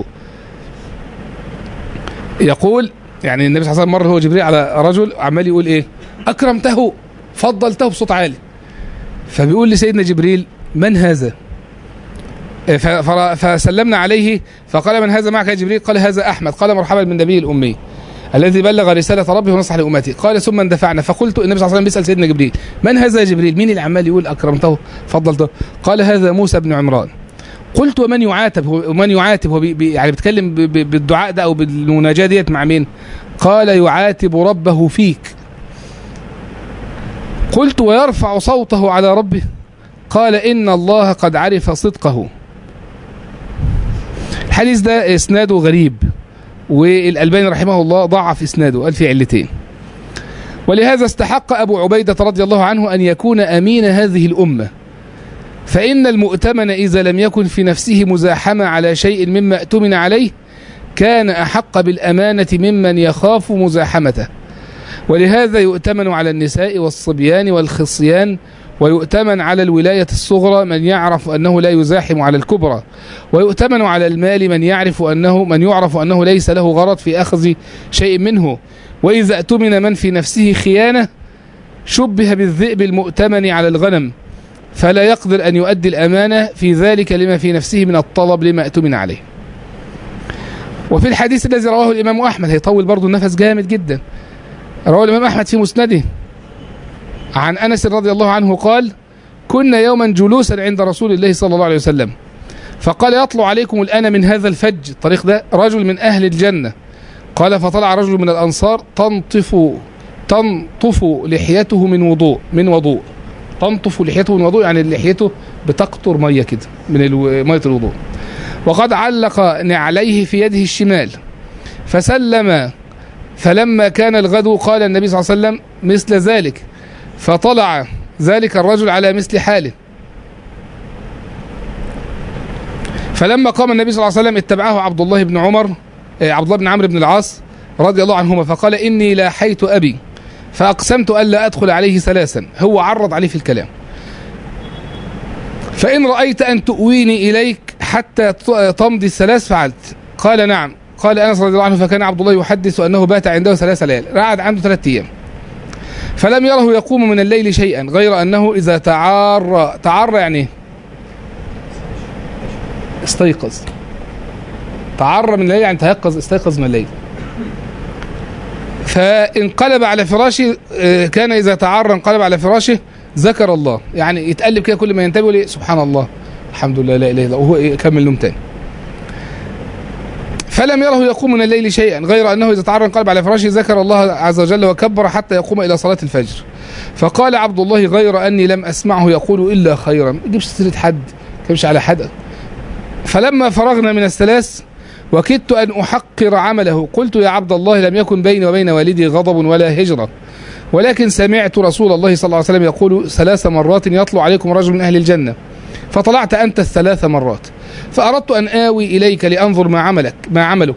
يقول يعني النبي صلى الله عليه وسلم مر هو جبريل على رجل عمال يقول ايه اكرمته فضلته بصوت عالي فبيقول لسيدنا جبريل من هذا فسلمنا عليه فقال من هذا معك يا جبريل قال هذا احمد قال مرحبا بالنبي الامي الذي بلغ رسالة ربه ونصح لأمته قال ثم اندفعنا فقلت النبي صلى الله عليه وسلم بيسأل سيدنا جبريل من هذا يا جبريل مين اللي عمال يقول أكرمته فضلته قال هذا موسى بن عمران قلت ومن يعاتب هو ومن يعاتب هو بي بي يعني بيتكلم بالدعاء ده او بالمناجاه ديت مع مين؟ قال يعاتب ربه فيك. قلت ويرفع صوته على ربه؟ قال ان الله قد عرف صدقه. الحديث ده اسناده غريب والالباني رحمه الله ضعف اسناده قال فيه علتين. ولهذا استحق ابو عبيده رضي الله عنه ان يكون امين هذه الامه. فإن المؤتمن إذا لم يكن في نفسه مزاحمة على شيء مما اؤتمن عليه كان أحق بالأمانة ممن يخاف مزاحمته ولهذا يؤتمن على النساء والصبيان والخصيان ويؤتمن على الولاية الصغرى من يعرف أنه لا يزاحم على الكبرى ويؤتمن على المال من يعرف أنه من يعرف أنه ليس له غرض في أخذ شيء منه وإذا اؤتمن من في نفسه خيانة شبه بالذئب المؤتمن على الغنم فلا يقدر أن يؤدي الأمانة في ذلك لما في نفسه من الطلب لما اؤتمن عليه وفي الحديث الذي رواه الإمام أحمد هيطول برضو النفس جامد جدا رواه الإمام أحمد في مسنده عن أنس رضي الله عنه قال كنا يوما جلوسا عند رسول الله صلى الله عليه وسلم فقال يطلع عليكم الآن من هذا الفج الطريق ده رجل من أهل الجنة قال فطلع رجل من الأنصار تنطف تنطف لحيته من وضوء من وضوء تنطف لحيته من وضوء يعني لحيته بتقطر ميه كده من الو- ميه الوضوء وقد علق نعليه في يده الشمال فسلم فلما كان الغد قال النبي صلى الله عليه وسلم مثل ذلك فطلع ذلك الرجل على مثل حاله فلما قام النبي صلى الله عليه وسلم اتبعه عبد الله بن عمر آه، عبد الله بن عمرو بن العاص رضي الله عنهما فقال إني لاحيت أبي فأقسمت ألا أدخل عليه ثلاثا هو عرض عليه في الكلام فإن رأيت أن تؤويني إليك حتى ت- تمضي الثلاث فعلت قال نعم قال أنس رضي الله عنه فكان عبد الله يحدث أنه بات عنده ثلاث ليال قعد عنده ثلاث أيام فلم يره يقوم من الليل شيئا غير أنه إذا تعار تعار يعني إيه؟ استيقظ تعر من الليل يعني تيقظ استيقظ من الليل فانقلب على فراشه آه، كان إذا تعر انقلب على فراشه ذكر الله يعني يتقلب كده كل ما ينتبه يقول إيه؟ سبحان الله الحمد لله لا إله إلا الله وهو إيه؟ يكمل نوم تاني فلم يره يقوم من الليل شيئا غير أنه إذا تعر انقلب على فراشه ذكر الله عز وجل وكبر حتى يقوم إلى صلاة الفجر فقال عبد الله غير أني لم أسمعه يقول إلا خيرا ما تجيبش سيرة حد ما تجيبش على حد فلما فرغنا من الثلاث وكدت أن أحقر عمله قلت يا عبد الله لم يكن بيني وبين والدي غضب ولا هجرة ولكن سمعت رسول الله صلى الله عليه وسلم يقول ثلاث مرات يطلع عليكم رجل من أهل الجنة فطلعت أنت الثلاث مرات فأردت أن آوي إليك لأنظر ما عملك ما عملك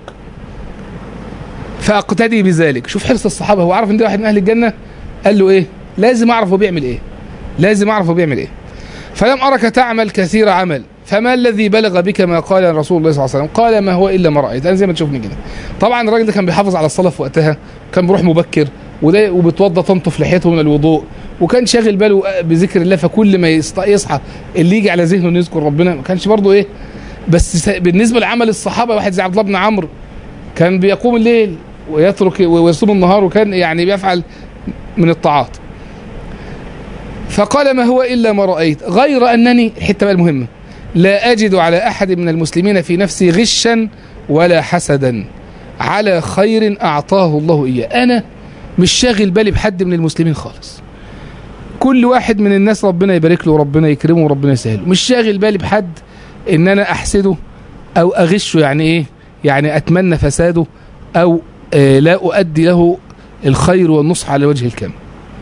فأقتدي بذلك شوف حرص الصحابة هو عارف إن ده واحد من أهل الجنة قال له إيه لازم أعرف هو بيعمل إيه لازم أعرف هو بيعمل إيه فلم أرك تعمل كثير عمل فما الذي بلغ بك ما قال رسول الله صلى الله عليه وسلم قال ما هو إلا ما رأيت أنا زي ما تشوفني كده طبعا الراجل ده كان بيحافظ على الصلاة في وقتها كان بيروح مبكر وده وبتوضى تنطف لحيته من الوضوء وكان شاغل باله بذكر الله فكل ما يست- يصحى اللي يجي على ذهنه انه يذكر ربنا ما كانش برضه ايه بس س- بالنسبه لعمل الصحابه واحد زي عبد الله بن عمرو كان بيقوم الليل ويترك ويصوم النهار وكان يعني بيفعل من الطاعات فقال ما هو الا ما رايت غير انني الحته بقى المهمه لا اجد على احد من المسلمين في نفسي غشا ولا حسدا على خير اعطاه الله اياه انا مش شاغل بالي بحد من المسلمين خالص كل واحد من الناس ربنا يبارك له وربنا يكرمه وربنا يسهله مش شاغل بالي بحد ان انا احسده او اغشه يعني ايه يعني اتمنى فساده او آه لا اؤدي له الخير والنصح على وجه الكامل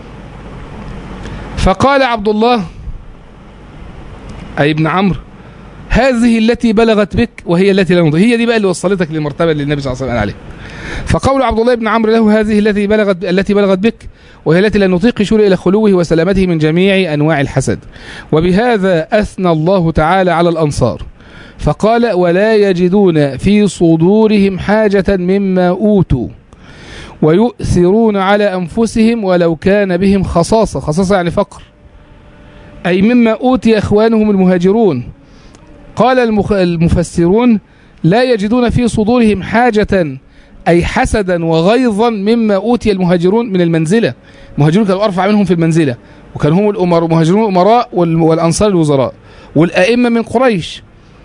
فقال عبد الله اي ابن عمرو هذه التي بلغت بك وهي التي لا نضيع هي دي بقى اللي وصلتك للمرتبه اللي النبي صلى الله عليه وسلم قال عليها فقول عبد الله بن عمرو له هذه التي بلغت التي بلغت بك وهي التي لا نطيق يشير الى خلوه وسلامته من جميع انواع الحسد وبهذا اثنى الله تعالى على الانصار فقال ولا يجدون في صدورهم حاجه مما اوتوا ويؤثرون على انفسهم ولو كان بهم خصاصه خصاصه يعني فقر اي مما اوتي اخوانهم المهاجرون قال المخ... المفسرون لا يجدون في صدورهم حاجه أي حسدا وغيظا مما أوتي المهاجرون من المنزلة المهاجرون كانوا أرفع منهم في المنزلة وكان هم الأمراء المهاجرون الأمراء وال- والأنصار الوزراء والأئمة من قريش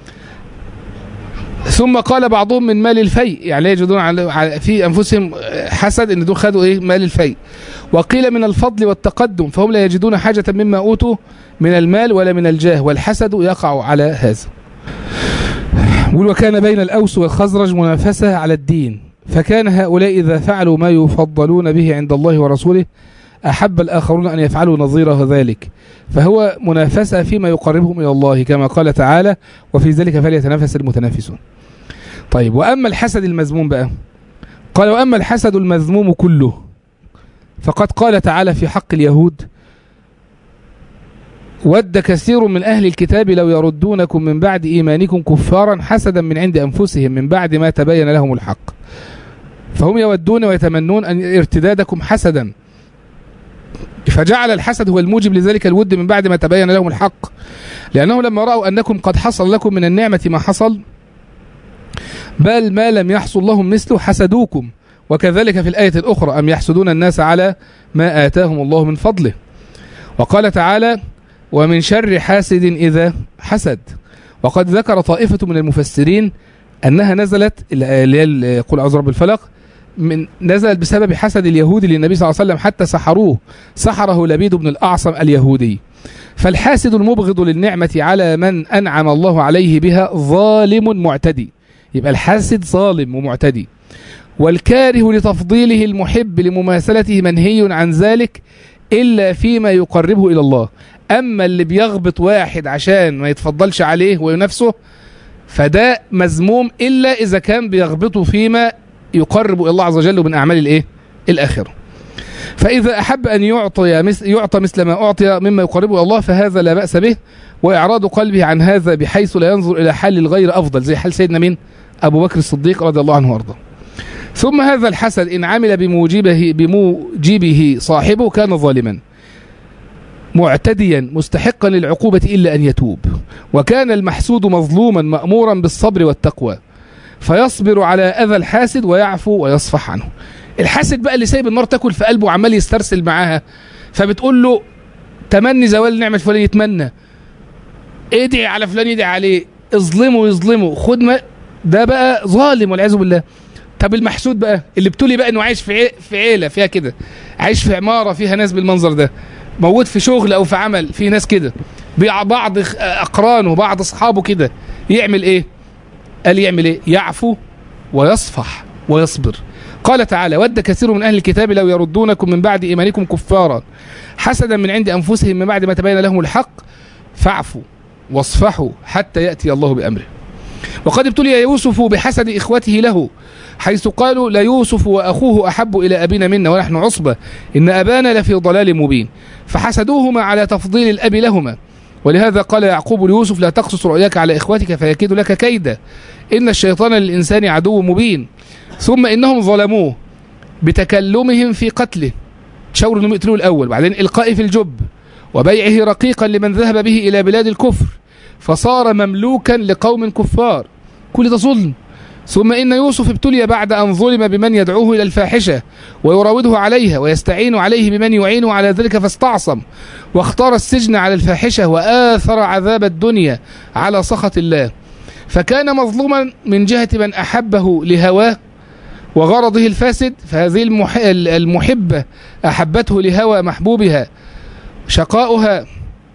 ثم قال بعضهم من مال الفيء يعني لا يجدون على على- في أنفسهم حسد إن دول خدوا إيه مال الفيء وقيل من الفضل والتقدم فهم لا يجدون حاجة مما أوتوا من المال ولا من الجاه والحسد يقع على هذا يقول وكان بين الأوس والخزرج منافسة على الدين فكان هؤلاء إذا فعلوا ما يفضلون به عند الله ورسوله أحب الآخرون أن يفعلوا نظيره ذلك فهو منافسة فيما يقربهم إلى الله كما قال تعالى وفي ذلك فليتنافس المتنافسون طيب وأما الحسد المذموم بقى قال وأما الحسد المذموم كله فقد قال تعالى في حق اليهود ود كثير من أهل الكتاب لو يردونكم من بعد إيمانكم كفارا حسدا من عند أنفسهم من بعد ما تبين لهم الحق فهم يودون ويتمنون أن ارتدادكم حسدا فجعل الحسد هو الموجب لذلك الود من بعد ما تبين لهم الحق لأنه لما رأوا أنكم قد حصل لكم من النعمة ما حصل بل ما لم يحصل لهم مثله حسدوكم وكذلك في الآية الأخرى أم يحسدون الناس على ما آتاهم الله من فضله وقال تعالى ومن شر حاسد إذا حسد وقد ذكر طائفة من المفسرين أنها نزلت اللي هي قل أعوذ برب الفلق من نزلت بسبب حسد اليهود للنبي صلى الله عليه وسلم حتى سحروه سحره لبيد بن الأعصم اليهودي فالحاسد المبغض للنعمة على من أنعم الله عليه بها ظالم معتدي يبقى الحاسد ظالم ومعتدي والكاره لتفضيله المحب لمماثلته منهي عن ذلك إلا فيما يقربه إلى الله أما اللي بيغبط واحد عشان ما يتفضلش عليه وينافسه فده مذموم إلا إذا كان بيغبطه فيما يقرب إلى الله عز وجل من أعمال الإيه؟ الآخرة فإذا أحب أن يعطي مثل, يعطى مثل ما أعطي مما يقربه إلى الله فهذا لا بأس به وإعراض قلبه عن هذا بحيث لا ينظر إلى حال الغير أفضل زي حال سيدنا مين أبو بكر الصديق رضي الله عنه وارضاه ثم هذا الحسد إن عمل بموجبه بموجبه صاحبه كان ظالما معتديا مستحقا للعقوبة إلا أن يتوب وكان المحسود مظلوما مأمورا بالصبر والتقوى فيصبر على أذى الحاسد ويعفو ويصفح عنه الحاسد بقى اللي سايب النار تاكل في قلبه وعمال يسترسل معاها فبتقول له تمني زوال النعمة الفلانية يتمنى ادعي على فلان يدعي عليه اظلمه يظلمه خد ما ده بقى ظالم والعياذ بالله طب المحسود بقى اللي بتقولي بقى انه عايش في عي... في عيله فيها كده عايش في عماره فيها ناس بالمنظر ده موجود في شغل او في عمل في ناس كده بعض اقرانه بعض اصحابه كده يعمل ايه قال يعمل ايه يعفو ويصفح ويصبر قال تعالى ود كثير من اهل الكتاب لو يردونكم من بعد ايمانكم كفارا حسدا من عند انفسهم من بعد ما تبين لهم الحق فاعفوا واصفحوا حتى ياتي الله بامره وقد ابتلي يوسف بحسد اخوته له حيث قالوا ليوسف واخوه احب الى ابينا منا ونحن عصبه ان ابانا لفي ضلال مبين فحسدوهما على تفضيل الاب لهما ولهذا قال يعقوب ليوسف لا تقصص رؤياك على اخوتك فيكيد لك كيدا ان الشيطان للانسان عدو مبين ثم انهم ظلموه بتكلمهم في قتله تشاوروا انهم يقتلوه الاول بعدين القائه في الجب وبيعه رقيقا لمن ذهب به الى بلاد الكفر فصار مملوكا لقوم كفار كل ده ظلم ثم إن يوسف ابتلي بعد أن ظلم بمن يدعوه إلى الفاحشة ويراوده عليها ويستعين عليه بمن يعينه على ذلك فاستعصم واختار السجن على الفاحشة وآثر عذاب الدنيا على سخط الله فكان مظلوما من جهة من أحبه لهواه وغرضه الفاسد فهذه المحبة أحبته لهوى محبوبها شقاؤها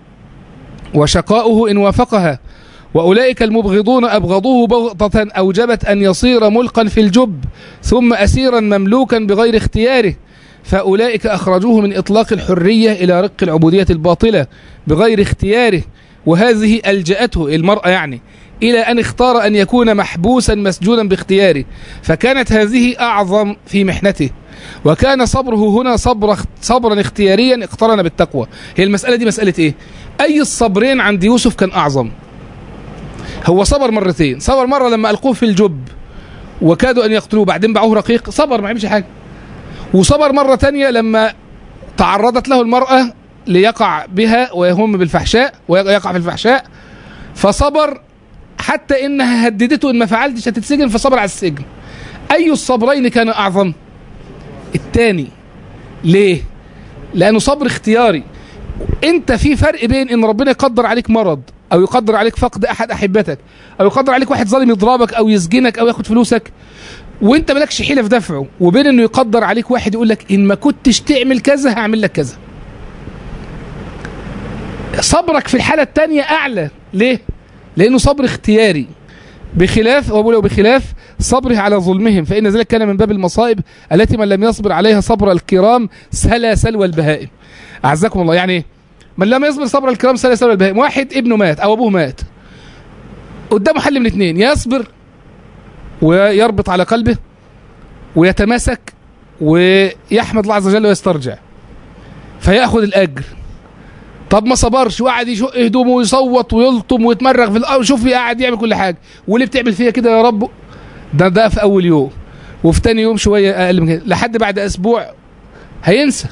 وشقاؤه إن وافقها وأولئك المبغضون أبغضوه بغضة أوجبت أن يصير ملقا في الجب ثم أسيرا مملوكا بغير اختياره فأولئك أخرجوه من إطلاق الحرية إلى رق العبودية الباطلة بغير اختياره وهذه ألجأته المرأة يعني إلى أن اختار أن يكون محبوسا مسجونا باختياره فكانت هذه أعظم في محنته وكان صبره هنا صبر صبرا اختياريا اقترن بالتقوى هي المسألة دي مسألة إيه أي الصبرين عند يوسف كان أعظم هو صبر مرتين صبر مرة لما ألقوه في الجب وكادوا أن يقتلوه بعدين باعوه رقيق صبر ما عملش حاجة وصبر مرة تانية لما تعرضت له المرأة ليقع بها ويهم بالفحشاء ويقع في الفحشاء فصبر حتى إنها هددته إن ما فعلتش هتتسجن فصبر على السجن أي الصبرين كان أعظم الثاني ليه لأنه صبر اختياري انت في فرق بين ان ربنا يقدر عليك مرض او يقدر عليك فقد احد احبتك او يقدر عليك واحد ظالم يضربك او يسجنك او ياخد فلوسك وانت مالكش حيله في دفعه وبين انه يقدر عليك واحد يقول لك ان ما كنتش تعمل كذا هعمل لك كذا صبرك في الحاله الثانيه اعلى ليه لانه صبر اختياري بخلاف هو بيقول بخلاف صبره على ظلمهم فإن ذلك كان من باب المصائب التي من لم يصبر عليها صبر الكرام سلا سلوى البهائم أعزكم الله يعني إيه؟ من لم يصبر صبر الكرام سلا سلوى البهائم واحد ابنه مات أو أبوه مات قدامه حل من اثنين يصبر ويربط على قلبه ويتماسك ويحمد الله عز وجل ويسترجع فياخذ الاجر طب ما صبرش وقعد يشق هدومه ويصوت ويلطم ويتمرغ في الارض شوف قاعد يعمل كل حاجه وليه بتعمل فيها كده يا رب ده ده في اول يوم وفي تاني يوم شويه اقل من كده لحد بعد اسبوع هينسى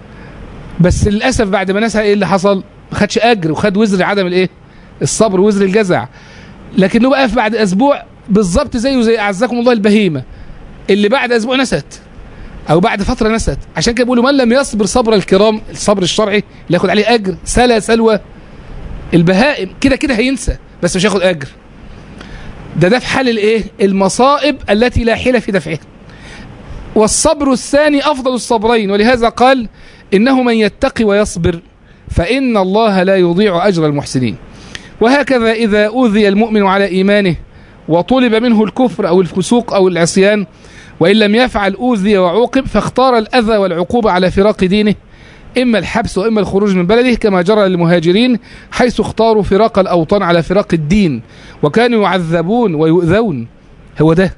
بس للاسف بعد ما نسى ايه اللي حصل ما خدش اجر وخد وزر عدم الايه الصبر وزر الجزع لكنه بقى في بعد اسبوع بالظبط زيه زي اعزكم الله البهيمه اللي بعد اسبوع نست او بعد فتره نست عشان كده بيقولوا من لم يصبر صبر الكرام الصبر الشرعي اللي ياخد عليه اجر سلا سلوى البهائم كده كده هينسى بس مش هياخد اجر ده ده في حال الايه المصائب التي لا حيله في دفعها والصبر الثاني افضل الصبرين ولهذا قال انه من يتقي ويصبر فان الله لا يضيع اجر المحسنين وهكذا اذا اوذي المؤمن على ايمانه وطلب منه الكفر او الفسوق او العصيان وإن لم يفعل أوذي وعوقب فاختار الأذى والعقوبة على فراق دينه إما الحبس وإما الخروج من بلده كما جرى للمهاجرين حيث اختاروا فراق الأوطان على فراق الدين وكانوا يعذبون ويؤذون هو ده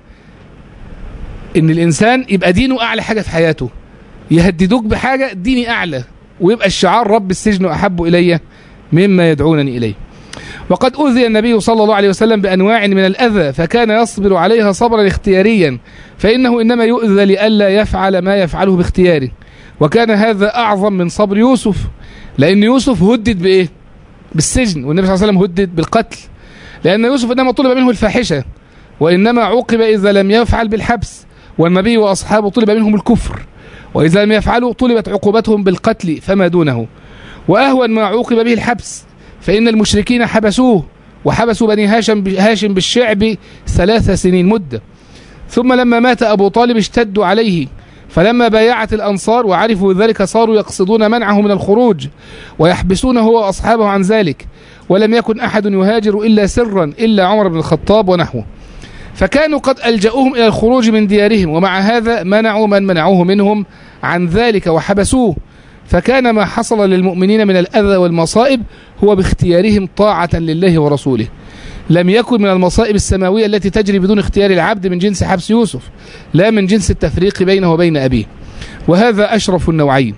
إن الإنسان يبقى دينه أعلى حاجة في حياته يهددوك بحاجة ديني أعلى ويبقى الشعار رب السجن أحب إلي مما يدعونني إليه وقد أوذي النبي صلى الله عليه وسلم بأنواع من الأذى فكان يصبر عليها صبرا اختياريا فإنه إنما يؤذى لئلا يفعل ما يفعله باختياره وكان هذا أعظم من صبر يوسف لأن يوسف هدد بإيه؟ بالسجن والنبي صلى الله عليه وسلم هدد بالقتل لأن يوسف إنما طلب منه الفاحشة وإنما عوقب إذا لم يفعل بالحبس والنبي وأصحابه طلب منهم الكفر وإذا لم يفعلوا طلبت عقوبتهم بالقتل فما دونه وأهون ما عوقب به الحبس فإن المشركين حبسوه وحبسوا بني هاشم هاشم بالشعب ثلاث سنين مدة ثم لما مات أبو طالب اشتدوا عليه فلما بايعت الأنصار وعرفوا ذلك صاروا يقصدون منعه من الخروج ويحبسونه هو وأصحابه عن ذلك ولم يكن أحد يهاجر إلا سرا إلا عمر بن الخطاب ونحوه فكانوا قد ألجأوهم إلى الخروج من ديارهم ومع هذا منعوا من منعوه منهم عن ذلك وحبسوه فكان ما حصل للمؤمنين من الأذى والمصائب هو باختيارهم طاعة لله ورسوله لم يكن من المصائب السماوية التي تجري بدون اختيار العبد من جنس حبس يوسف لا من جنس التفريق بينه وبين أبيه وهذا أشرف النوعين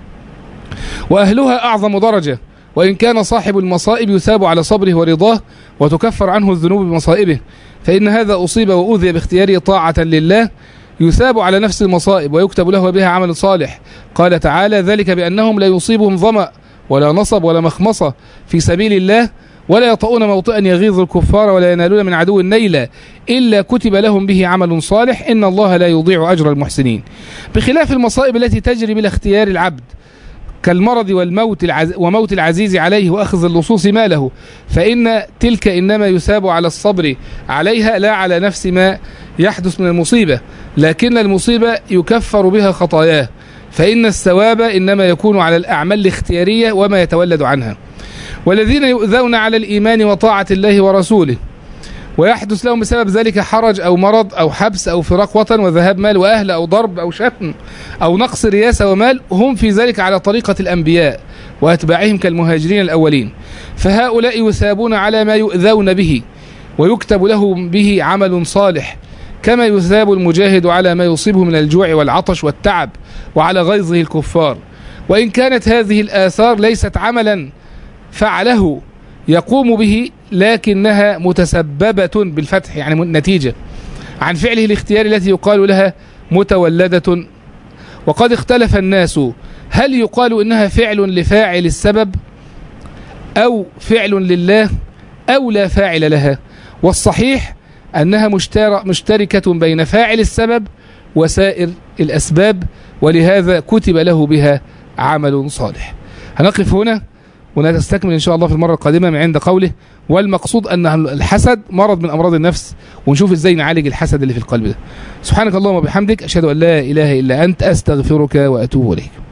وأهلها أعظم درجة وإن كان صاحب المصائب يثاب على صبره ورضاه وتكفر عنه الذنوب بمصائبه فإن هذا أصيب وأوذي باختياره طاعة لله يثاب على نفس المصائب ويكتب له بها عمل صالح قال تعالى ذلك بأنهم لا يصيبهم ظمأ ولا نصب ولا مخمصة في سبيل الله ولا يطؤون موطئا يغيظ الكفار ولا ينالون من عدو نيلا إلا كتب لهم به عمل صالح إن الله لا يضيع أجر المحسنين بخلاف المصائب التي تجري بلا اختيار العبد كالمرض والموت العز وموت العزيز عليه واخذ اللصوص ماله فان تلك انما يثاب على الصبر عليها لا على نفس ما يحدث من المصيبه لكن المصيبه يكفر بها خطاياه فان الثواب انما يكون على الاعمال الاختياريه وما يتولد عنها والذين يؤذون على الايمان وطاعه الله ورسوله ويحدث لهم بسبب ذلك حرج أو مرض أو حبس أو فراق وطن وذهاب مال وأهل أو ضرب أو شتم أو نقص رياسة ومال هم في ذلك على طريقة الأنبياء وأتباعهم كالمهاجرين الأولين فهؤلاء يثابون على ما يؤذون به ويكتب لهم به عمل صالح كما يثاب المجاهد على ما يصيبه من الجوع والعطش والتعب وعلى غيظه الكفار وإن كانت هذه الآثار ليست عملا فعله يقوم به لكنها متسببة بالفتح يعني نتيجة عن فعله الاختياري التي يقال لها متولدة وقد اختلف الناس هل يقال إنها فعل لفاعل السبب أو فعل لله أو لا فاعل لها والصحيح أنها مشتركة بين فاعل السبب وسائر الأسباب ولهذا كتب له بها عمل صالح هنقف هنا ونستكمل إن شاء الله في المرة القادمة من عند قوله والمقصود أن الحسد مرض من أمراض النفس ونشوف إزاي نعالج الحسد اللي في القلب ده سبحانك اللهم وبحمدك أشهد أن لا إله إلا أنت أستغفرك وأتوب إليك